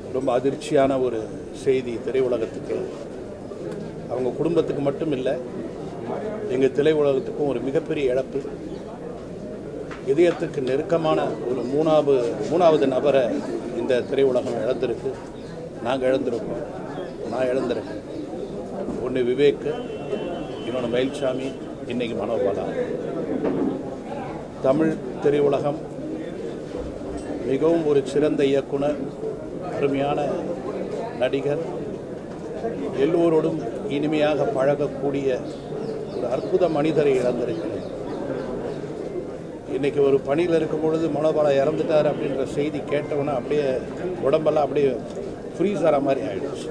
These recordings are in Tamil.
ரொம்ப அதிர்ச்சியான ஒரு செய்தி திரையுலகத்துக்கு அவங்க குடும்பத்துக்கு மட்டும் இல்லை எங்கள் திரையுலகத்துக்கும் ஒரு மிகப்பெரிய இழப்பு இதயத்துக்கு நெருக்கமான ஒரு மூணாவது மூணாவது நபரை இந்த திரையுலகம் இழந்திருக்கு நாங்கள் இழந்திருக்கோம் நான் இழந்திருக்கேன் ஒன்று விவேக் இன்னொன்று மயில்சாமி இன்னைக்கு மனோபாலா தமிழ் திரையுலகம் மிகவும் ஒரு சிறந்த இயக்குனர் அருமையான நடிகர் எல்லோரோடும் இனிமையாக பழகக்கூடிய ஒரு அற்புத மனிதரை இழந்திருக்கிறேன் இன்னைக்கு ஒரு பணியில் இருக்கும் பொழுது மனோபாலா இறந்துட்டார் அப்படின்ற செய்தி கேட்டவுடனே அப்படியே உடம்பெல்லாம் அப்படியே ஃப்ரீஸ் ஆகிற மாதிரி ஆயிடுச்சு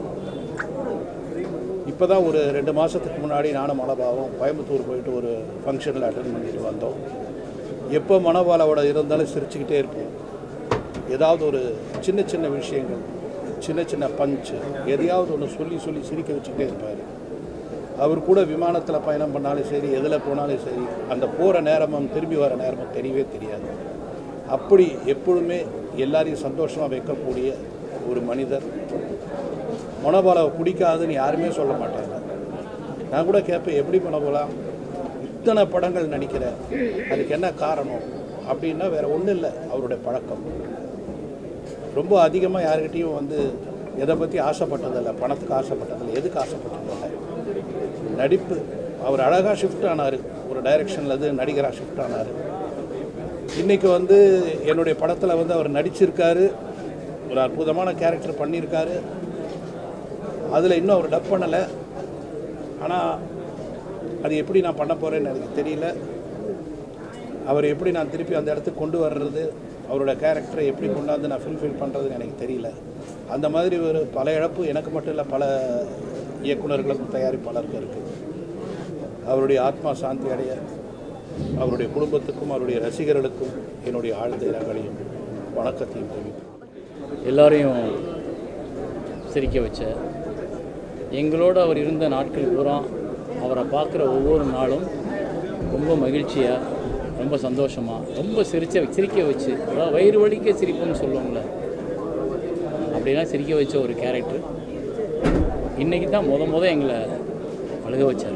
இப்போ தான் ஒரு ரெண்டு மாதத்துக்கு முன்னாடி நானும் மனோபாவும் கோயம்புத்தூர் போயிட்டு ஒரு ஃபங்க்ஷனில் அட்டன் பண்ணிட்டு வந்தோம் எப்போ மனோபாலாவோட இருந்தாலும் சிரிச்சுக்கிட்டே இருப்போம் ஏதாவது ஒரு சின்ன சின்ன விஷயங்கள் சின்ன சின்ன பஞ்சு எதையாவது ஒன்று சொல்லி சொல்லி சிரிக்க வச்சுக்கிட்டே இருப்பார் அவர் கூட விமானத்தில் பயணம் பண்ணாலும் சரி எதில் போனாலும் சரி அந்த போகிற நேரமும் திரும்பி வர நேரமும் தெரியவே தெரியாது அப்படி எப்பொழுதுமே எல்லாரையும் சந்தோஷமாக வைக்கக்கூடிய ஒரு மனிதர் மனோபாலாவை பிடிக்காதுன்னு யாருமே சொல்ல மாட்டாங்க நான் கூட கேட்பேன் எப்படி மனோபாலா இத்தனை படங்கள் நடிக்கிற அதுக்கு என்ன காரணம் அப்படின்னா வேற ஒன்றும் இல்லை அவருடைய பழக்கம் ரொம்ப அதிகமாக யாருக்கிட்டேயும் வந்து எதை பற்றி ஆசைப்பட்டதில்லை பணத்துக்கு ஆசைப்பட்டதில்லை எதுக்கு ஆசைப்பட்டதில்லை நடிப்பு அவர் அழகாக ஷிஃப்ட் ஆனார் ஒரு டைரக்ஷன்லேருந்து நடிகராக ஷிஃப்ட் ஆனார் இன்றைக்கி வந்து என்னுடைய படத்தில் வந்து அவர் நடிச்சிருக்காரு ஒரு அற்புதமான கேரக்டர் பண்ணியிருக்காரு அதில் இன்னும் அவர் டப் பண்ணலை ஆனால் அது எப்படி நான் பண்ண போகிறேன்னு எனக்கு தெரியல அவர் எப்படி நான் திருப்பி அந்த இடத்துக்கு கொண்டு வர்றது அவரோட கேரக்டரை எப்படி கொண்டாந்து நான் ஃபுல்ஃபில் பண்ணுறதுன்னு எனக்கு தெரியல அந்த மாதிரி ஒரு பல இழப்பு எனக்கு மட்டும் இல்லை பல இயக்குனர்களுக்கும் தயாரிப்பாளருக்கும் இருக்குது அவருடைய ஆத்மா சாந்தி அடைய அவருடைய குடும்பத்துக்கும் அவருடைய ரசிகர்களுக்கும் என்னுடைய ஆழ்ந்த இரங்கலையும் வணக்கத்தையும் தெரிவித்துக் எல்லாரையும் சிரிக்க வச்ச எங்களோடு அவர் இருந்த நாட்கள் பூரா அவரை பார்க்குற ஒவ்வொரு நாளும் ரொம்ப மகிழ்ச்சியாக ரொம்ப சந்தோஷமாக ரொம்ப சிரிச்ச சிரிக்க வச்சு அதாவது வயிறு வலிக்க சிரிப்புன்னு சொல்லுவோம்ல அப்படிலாம் சிரிக்க வச்ச ஒரு கேரக்டர் இன்றைக்கி தான் முத முத எங்களை அழுக வச்சார்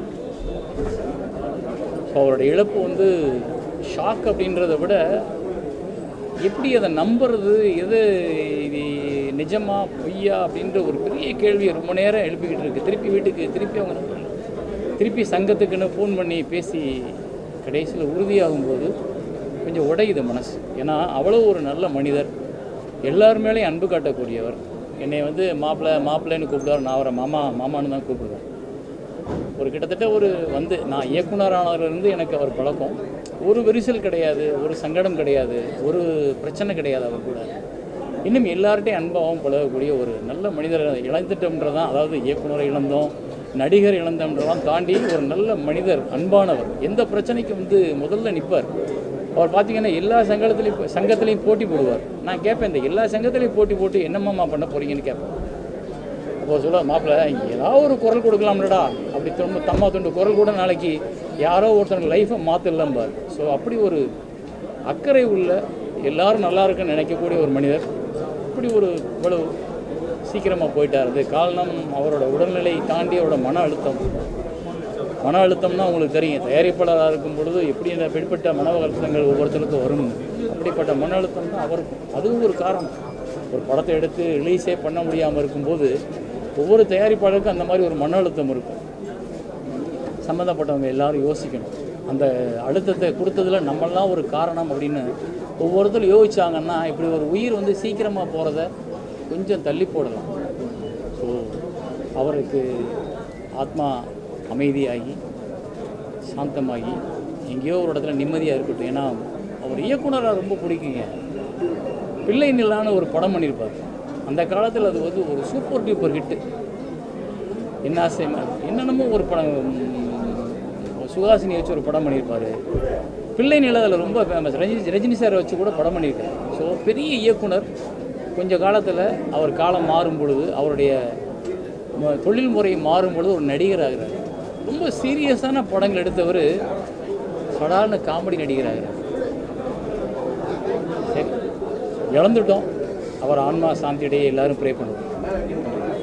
ஸோ அவரோட இழப்பு வந்து ஷாக் அப்படின்றத விட எப்படி அதை நம்புறது எது இது நிஜமா பொய்யா அப்படின்ற ஒரு பெரிய கேள்வியை ரொம்ப நேரம் எழுப்பிக்கிட்டு இருக்கு திருப்பி வீட்டுக்கு திருப்பி அவங்க நம்புறாங்க. திருப்பி சங்கத்துக்குன்னு ஃபோன் பண்ணி பேசி கடைசியில் உறுதியாகும்போது கொஞ்சம் உடையுது மனசு ஏன்னா அவ்வளோ ஒரு நல்ல மனிதர் எல்லார் மேலேயும் அன்பு காட்டக்கூடியவர் என்னை வந்து மாப்பிள்ளை மாப்பிள்ளைன்னு கூப்பிடுவார் நான் அவரை மாமா மாமான்னு தான் கூப்பிடுவேன் ஒரு கிட்டத்தட்ட ஒரு வந்து நான் இயக்குனரானதுலேருந்து எனக்கு அவர் பழக்கம் ஒரு விரிசல் கிடையாது ஒரு சங்கடம் கிடையாது ஒரு பிரச்சனை கிடையாது அவர் கூட இன்னும் எல்லார்ட்டையும் அன்பாகவும் பழகக்கூடிய ஒரு நல்ல மனிதர் இழந்துட்டோம்ன்றதான் அதாவது இயக்குனரை இழந்தோம் நடிகர் இழந்தோம்ன்றதான் தாண்டி ஒரு நல்ல மனிதர் அன்பானவர் எந்த பிரச்சனைக்கும் வந்து முதல்ல நிற்பார் அவர் பார்த்தீங்கன்னா எல்லா சங்கத்துலேயும் சங்கத்துலேயும் போட்டி போடுவார் நான் கேட்பேன் இந்த எல்லா சங்கத்துலேயும் போட்டி போட்டு என்னம்மா பண்ண போகிறீங்கன்னு கேட்பேன் அப்போ சொல்ல மாப்பிள்ள ஏதாவது ஒரு குரல் கொடுக்கலாம்லடா அப்படி தொண்டு தம்மா தொண்டு குரல் கூட நாளைக்கு யாரோ ஒருத்தனுக்கு லைஃப்பை மாற்றிடலாம்பார் ஸோ அப்படி ஒரு அக்கறை உள்ள எல்லாரும் நல்லா இருக்குன்னு நினைக்கக்கூடிய ஒரு மனிதர் இப்படி ஒரு இவ்வளவு சீக்கிரமாக போயிட்டார் அது காரணம் அவரோட உடல்நிலை தாண்டி அவரோட மன அழுத்தம் மன அழுத்தம்னா உங்களுக்கு தெரியும் தயாரிப்பாளராக இருக்கும் பொழுது எப்படி இந்த வெளிப்பட்ட மன அழுத்தங்கள் ஒவ்வொருத்தருக்கும் வரும் அப்படிப்பட்ட மன அழுத்தம் தான் அவருக்கும் அதுவும் ஒரு காரணம் ஒரு படத்தை எடுத்து ரிலீஸே பண்ண முடியாமல் இருக்கும்போது ஒவ்வொரு தயாரிப்பாளருக்கும் அந்த மாதிரி ஒரு மன அழுத்தம் இருக்கும் சம்மந்தப்பட்டவங்க எல்லாரும் யோசிக்கணும் அந்த அழுத்தத்தை கொடுத்ததுல நம்மளாம் ஒரு காரணம் அப்படின்னு ஒவ்வொருத்தரும் யோசிச்சாங்கன்னா இப்படி ஒரு உயிர் வந்து சீக்கிரமாக போகிறத கொஞ்சம் தள்ளி போடலாம் ஸோ அவருக்கு ஆத்மா அமைதியாகி சாந்தமாகி எங்கேயோ ஒரு இடத்துல நிம்மதியாக இருக்கட்டும் ஏன்னா அவர் இயக்குனராக ரொம்ப பிடிக்குங்க பிள்ளை நிலான்னு ஒரு படம் பண்ணியிருப்பார் அந்த காலத்தில் அது வந்து ஒரு சூப்பர் டூப்பர் ஹிட்டு என்ன ஆசைமா என்னென்னமோ ஒரு படம் உம், சுஹாசினி வச்சு ஒரு படம் பண்ணியிருப்பார் பிள்ளை நில அதில் ரொம்ப ஃபேமஸ் ரஜினி ரஜினி சாரை வச்சு கூட படம் பண்ணியிருக்காரு ஸோ பெரிய இயக்குனர் கொஞ்ச காலத்தில் அவர் காலம் மாறும் பொழுது அவருடைய ம- தொழில் முறை மாறும் பொழுது ஒரு நடிகர் ஆகிறார் ரொம்ப சீரியஸான படங்கள் எடுத்தவர் சாதாரண காமெடி நடிகர் ஆகிறார் சரி இழந்துட்டோம் அவர் ஆன்மா சாந்தியிடையே எல்லாரும் ப்ரே பண்ணுவோம்